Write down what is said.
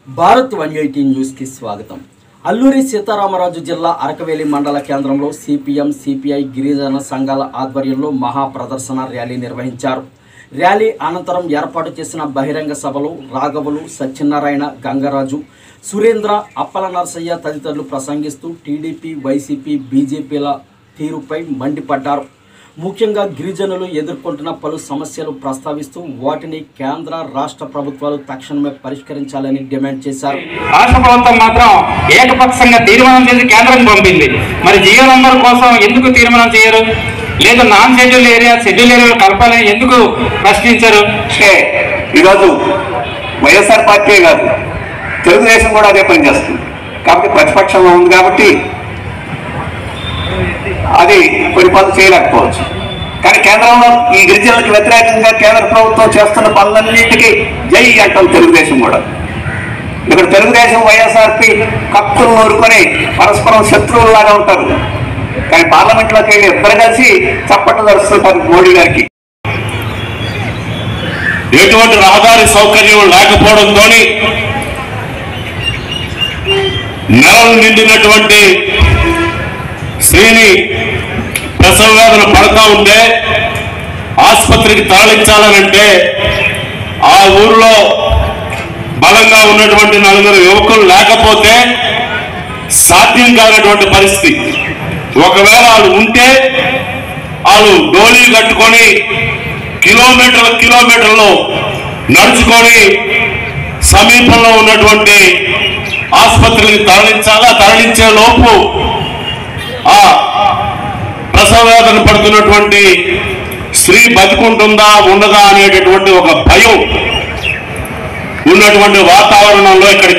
Bharat one eighty న్యూస్కి స్వాగతం అల్లూరి సీతారామరాజు జిల్లా అరకవేలి మండల కేంద్రంలో సిపిఎం సిపిఐ గిరిజన సంఘాల ఆధ్వర్యంలో మహా ప్రదర్శన ర్యాలీ నిర్వహించారు ర్యాలీ అనంతరం ఏర్పాటు చేసిన బహిరంగ సభలో రాఘవులు సత్యనారాయణ గంగరాజు సురేంద్ర అప్పల నరసయ్య తదితరులు ప్రసంగిస్తూ టీడీపీ వైసీపీ బీజేపీల తీరుపై మండిపడ్డారు ముఖ్యంగా గిరిజనులు ఎదుర్కొంటున్న పలు సమస్యలు ప్రస్తావిస్తూ వాటిని కేంద్ర రాష్ట్ర ప్రభుత్వాలు తక్షణమే పరిష్కరించాలని డిమాండ్ చేశారు రాష్ట్ర ప్రభుత్వం మాత్రం ఏకపక్షంగా తీర్మానం చేసి కేంద్రం పంపింది మరి జియో నంబర్ కోసం ఎందుకు తీర్మానం చేయరు లేదు non schedule area schedule area కలపాలని ఎందుకు ప్రశ్నించరు అంటే ఈరోజు వైఎస్ఆర్ పార్టీ కాదు తెలుగుదేశం కూడా అదే పని చేస్తుంది కాబట్టి ప్రతిపక్షంలో ఉంది కాబట్టి అది కొన్ని పనులు చేయలేకపోవచ్చు కానీ కేంద్రంలో ఈ గిరిజనులకు వ్యతిరేకంగా కేంద్ర ప్రభుత్వం చేస్తున్న పనులన్నింటికీ జై అంటాం తెలుగుదేశం కూడా ఇక్కడ తెలుగుదేశం వైఎస్ఆర్పి కక్కులు నూరుకొని పరస్పరం శత్రువుల్లాగా ఉంటారు కానీ పార్లమెంట్లోకి వెళ్ళి ఇద్దరు కలిసి చప్పట్లు ధరుస్తుంటారు మోడీ గారికి ఎటువంటి రహదారి సౌకర్యం లేకపోవడంతో నెలలు నిండినటువంటి స్త్రీని ప్రసవ వేదన పడతా ఉంటే ఆసుపత్రికి తరలించాలనంటే ఆ ఊరిలో బలంగా ఉన్నటువంటి నలుగురు యువకులు లేకపోతే సాధ్యం కానటువంటి పరిస్థితి ఒకవేళ వాళ్ళు ఉంటే వాళ్ళు డోలీ కట్టుకొని కిలోమీటర్ల కిలోమీటర్లు నడుచుకొని సమీపంలో ఉన్నటువంటి ఆసుపత్రికి తరలించాలా తరలించే లోపు ఆ ప్రసవ వేదన పడుతున్నటువంటి స్త్రీ బతుకుంటుందా ఉండదా అనేటటువంటి ఒక భయం ఉన్నటువంటి వాతావరణంలో ఇక్కడికి